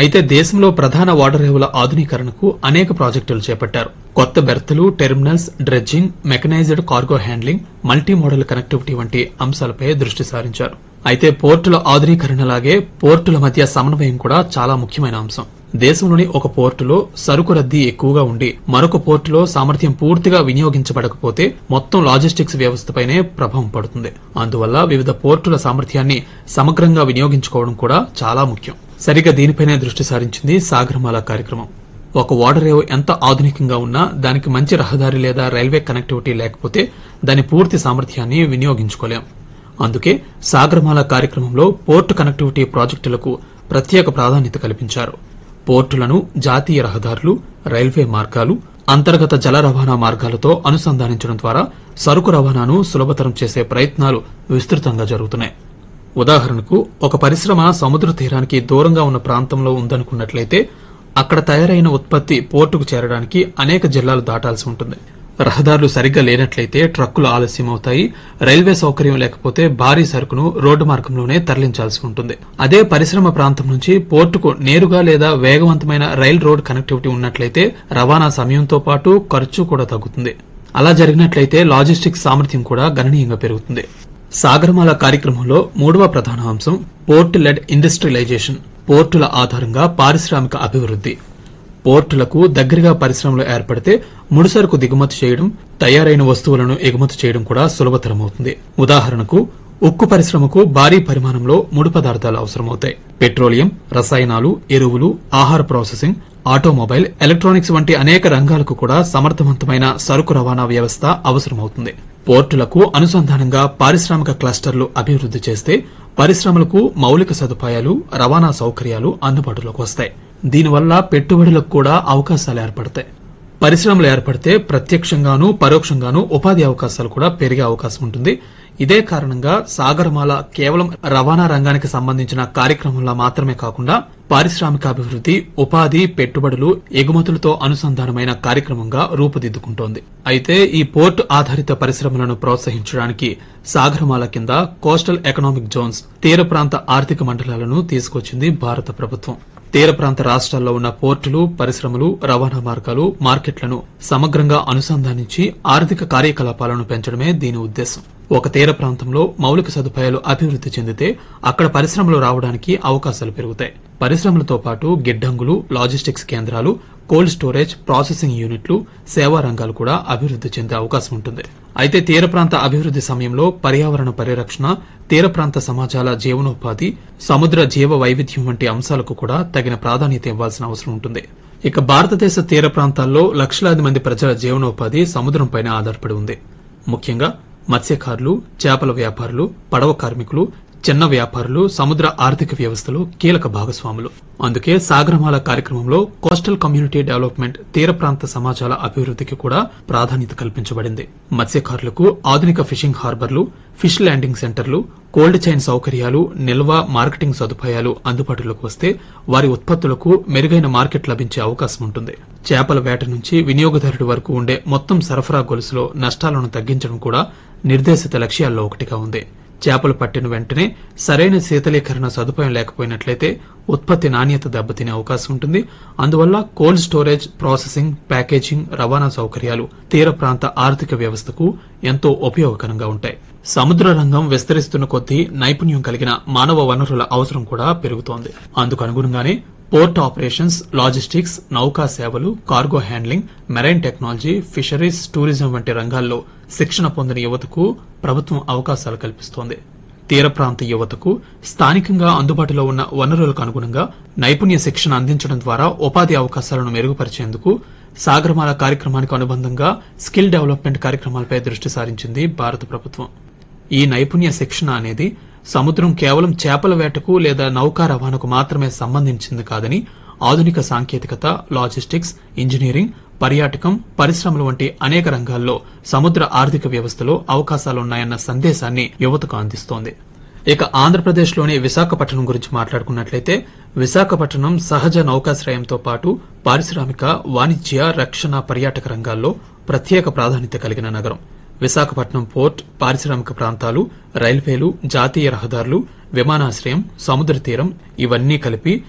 అయితే దేశంలో ప్రధాన ఓడరేవుల ఆధునీకరణకు అనేక ప్రాజెక్టులు చేపట్టారు కొత్త బెర్తులు terminals dredging mechanised cargo handling multimodal connectivity వంటి అంశాలపై దృష్టి సారించారు అయితే పోర్టుల ఆధునీకరణలాగే పోర్టుల మధ్య సమన్వయం కూడా చాలా ముఖ్యమైన అంశం దేశంలోని ఒక పోర్టులో సరుకు రద్దీ ఎక్కువగా ఉండి మరొక పోర్టులో సామర్థ్యం పూర్తిగా వినియోగించబడకపోతే మొత్తం లాజిస్టిక్స్ వ్యవస్థపైనే ప్రభావం పడుతుంది అందువల్ల వివిధ పోర్టుల సామర్థ్యాన్ని సమగ్రంగా వినియోగించుకోవడం కూడా చాలా ముఖ్యం సరిగ్గా దీనిపైనే దృష్టి సారించింది సాగరమాల కార్యక్రమం ఒక ఓడరేవు ఎంత ఆధునికంగా ఉన్నా దానికి మంచి రహదారి లేదా రైల్వే కనెక్టివిటీ లేకపోతే దాని పూర్తి సామర్థ్యాన్ని వినియోగించుకోలేం అందుకే సాగరమాల కార్యక్రమంలో పోర్టు కనెక్టివిటీ ప్రాజెక్టులకు ప్రత్యేక ప్రాధాన్యత కల్పించారు పోర్టులను జాతీయ రహదారులు రైల్వే మార్గాలు అంతర్గత జల రవాణా మార్గాలతో అనుసంధానించడం ద్వారా సరుకు రవాణాను సులభతరం చేసే ప్రయత్నాలు విస్తృతంగా జరుగుతున్నాయి ఉదాహరణకు ఒక పరిశ్రమ సముద్ర తీరానికి దూరంగా ఉన్న ప్రాంతంలో ఉందనుకున్నట్లయితే అక్కడ తయారైన ఉత్పత్తి పోర్టుకు చేరడానికి అనేక జిల్లాలు దాటాల్సి ఉంటుంది రహదారులు సరిగ్గా లేనట్లయితే ట్రక్కులు ఆలస్యం అవుతాయి రైల్వే సౌకర్యం లేకపోతే భారీ సరుకును రోడ్డు మార్గంలోనే తరలించాల్సి ఉంటుంది అదే పరిశ్రమ ప్రాంతం నుంచి పోర్టుకు నేరుగా లేదా వేగవంతమైన రైల్ రోడ్ కనెక్టివిటీ ఉన్నట్లయితే రవాణా సమయంతో పాటు ఖర్చు కూడా తగ్గుతుంది అలా జరిగినట్లయితే లాజిస్టిక్స్ సామర్థ్యం కూడా గణనీయంగా పెరుగుతుంది సాగరమాల కార్యక్రమంలో మూడవ ప్రధాన అంశం పోర్ట్ లెడ్ ఇండస్ట్రియలైజేషన్ పోర్టుల ఆధారంగా పారిశ్రామిక అభివృద్ది పోర్టులకు దగ్గరగా పరిశ్రమలు ఏర్పడితే ముడిసరుకు దిగుమతి చేయడం తయారైన వస్తువులను ఎగుమతి చేయడం కూడా సులభతరమవుతుంది ఉదాహరణకు ఉక్కు పరిశ్రమకు భారీ పరిమాణంలో ముడి పదార్థాలు అవసరమవుతాయి పెట్రోలియం రసాయనాలు ఎరువులు ఆహార ప్రాసెసింగ్ ఆటోమొబైల్ ఎలక్ట్రానిక్స్ వంటి అనేక రంగాలకు కూడా సమర్థవంతమైన సరుకు రవాణా వ్యవస్థ అవసరమవుతుంది పోర్టులకు అనుసంధానంగా పారిశ్రామిక క్లస్టర్లు అభివృద్ది చేస్తే పరిశ్రమలకు మౌలిక సదుపాయాలు రవాణా సౌకర్యాలు అందుబాటులోకి వస్తాయి దీనివల్ల పెట్టుబడులకు కూడా అవకాశాలు ఏర్పడతాయి పరిశ్రమలు ఏర్పడితే ప్రత్యక్షంగానూ పరోక్షంగానూ ఉపాధి అవకాశాలు కూడా పెరిగే అవకాశం ఉంటుంది ఇదే కారణంగా సాగరమాల కేవలం రవాణా రంగానికి సంబంధించిన కార్యక్రమంలా మాత్రమే కాకుండా పారిశ్రామికాభివృద్ది ఉపాధి పెట్టుబడులు ఎగుమతులతో అనుసంధానమైన కార్యక్రమంగా రూపుదిద్దుకుంటోంది అయితే ఈ పోర్టు ఆధారిత పరిశ్రమలను ప్రోత్సహించడానికి సాగరమాల కింద కోస్టల్ ఎకనామిక్ జోన్స్ తీర ప్రాంత ఆర్థిక మండలాలను తీసుకొచ్చింది భారత ప్రభుత్వం తీర ప్రాంత రాష్ట్రాల్లో ఉన్న పోర్టులు పరిశ్రమలు రవాణా మార్గాలు మార్కెట్లను సమగ్రంగా అనుసంధానించి ఆర్థిక కార్యకలాపాలను పెంచడమే దీని ఉద్దేశం ఒక తీర ప్రాంతంలో మౌలిక సదుపాయాలు అభివృద్ది చెందితే అక్కడ పరిశ్రమలు రావడానికి అవకాశాలు పెరుగుతాయి పరిశ్రమలతో పాటు గిడ్డంగులు లాజిస్టిక్స్ కేంద్రాలు కోల్డ్ స్టోరేజ్ ప్రాసెసింగ్ యూనిట్లు సేవా రంగాలు కూడా అభివృద్ది చెందే అవకాశం ఉంటుంది అయితే తీర ప్రాంత అభివృద్ది సమయంలో పర్యావరణ పరిరక్షణ తీర ప్రాంత సమాజాల జీవనోపాధి సముద్ర జీవ వైవిధ్యం వంటి అంశాలకు కూడా తగిన ప్రాధాన్యత ఇవ్వాల్సిన అవసరం ఉంటుంది ఇక భారతదేశ తీర ప్రాంతాల్లో లక్షలాది మంది ప్రజల జీవనోపాధి సముద్రంపైన ఆధారపడి ఉంది ముఖ్యంగా మత్స్యకారులు చేపల వ్యాపారులు పడవ కార్మికులు చిన్న వ్యాపారులు సముద్ర ఆర్థిక వ్యవస్థలో కీలక భాగస్వాములు అందుకే సాగరమాల కార్యక్రమంలో కోస్టల్ కమ్యూనిటీ డెవలప్మెంట్ తీర ప్రాంత సమాజాల అభివృద్ధికి కూడా ప్రాధాన్యత కల్పించబడింది మత్స్యకారులకు ఆధునిక ఫిషింగ్ హార్బర్లు ఫిష్ ల్యాండింగ్ సెంటర్లు కోల్డ్ చైన్ సౌకర్యాలు నిల్వ మార్కెటింగ్ సదుపాయాలు అందుబాటులోకి వస్తే వారి ఉత్పత్తులకు మెరుగైన మార్కెట్ లభించే అవకాశం ఉంటుంది చేపల వేట నుంచి వినియోగదారుడి వరకు ఉండే మొత్తం సరఫరా గొలుసులో నష్టాలను తగ్గించడం కూడా నిర్దేశిత లక్ష్యాల్లో ఒకటిగా ఉంది చేపలు పట్టిన వెంటనే సరైన శీతలీకరణ సదుపాయం లేకపోయినట్లయితే ఉత్పత్తి నాణ్యత దెబ్బతినే అవకాశం ఉంటుంది అందువల్ల కోల్డ్ స్టోరేజ్ ప్రాసెసింగ్ ప్యాకేజింగ్ రవాణా సౌకర్యాలు తీర ప్రాంత ఆర్థిక వ్యవస్థకు ఎంతో ఉపయోగకరంగా ఉంటాయి సముద్ర రంగం విస్తరిస్తున్న కొద్దీ నైపుణ్యం కలిగిన మానవ వనరుల అవసరం కూడా పెరుగుతోంది అందుకు అనుగుణంగానే పోర్ట్ ఆపరేషన్స్ లాజిస్టిక్స్ నౌకా సేవలు cargo handling marine technology fisheries tourism వంటి రంగాల్లో శిక్షణ పొందిన యువతకు ప్రభుత్వం అవకాశాలు కల్పిస్తోంది తీర ప్రాంత యువతకు స్థానికంగా అందుబాటులో ఉన్న వనరులకు అనుగుణంగా నైపుణ్య శిక్షణ అందించడం ద్వారా ఉపాధి అవకాశాలను మెరుగుపరిచేందుకు సాగరమాల కార్యక్రమానికి అనుబంధంగా స్కిల్ డెవలప్మెంట్ కార్యక్రమాలపై దృష్టి సారించింది భారత ప్రభుత్వం ఈ నైపుణ్య శిక్షణ అనేది సముద్రం కేవలం చేపల వేటకు లేదా నౌకా రవాణాకు మాత్రమే సంబంధించింది కాదని ఆధునిక సాంకేతికత లాజిస్టిక్స్ ఇంజనీరింగ్ పర్యాటకం పరిశ్రమలు వంటి అనేక రంగాల్లో సముద్ర ఆర్థిక వ్యవస్థలో అవకాశాలున్నాయన్న సందేశాన్ని యువతకు అందిస్తోంది ఇక ఆంధ్రప్రదేశ్లోని విశాఖపట్నం గురించి మాట్లాడుకున్నట్లయితే విశాఖపట్నం సహజ నౌకాశ్రయంతో పాటు పారిశ్రామిక వాణిజ్య రక్షణ పర్యాటక రంగాల్లో ప్రత్యేక ప్రాధాన్యత కలిగిన నగరం విశాఖపట్నం పోర్ట్ పారిశ్రామిక ప్రాంతాలు రైల్వేలు జాతీయ రహదారులు విమానాశ్రయం సముద్ర తీరం ఇవన్నీ కలిపి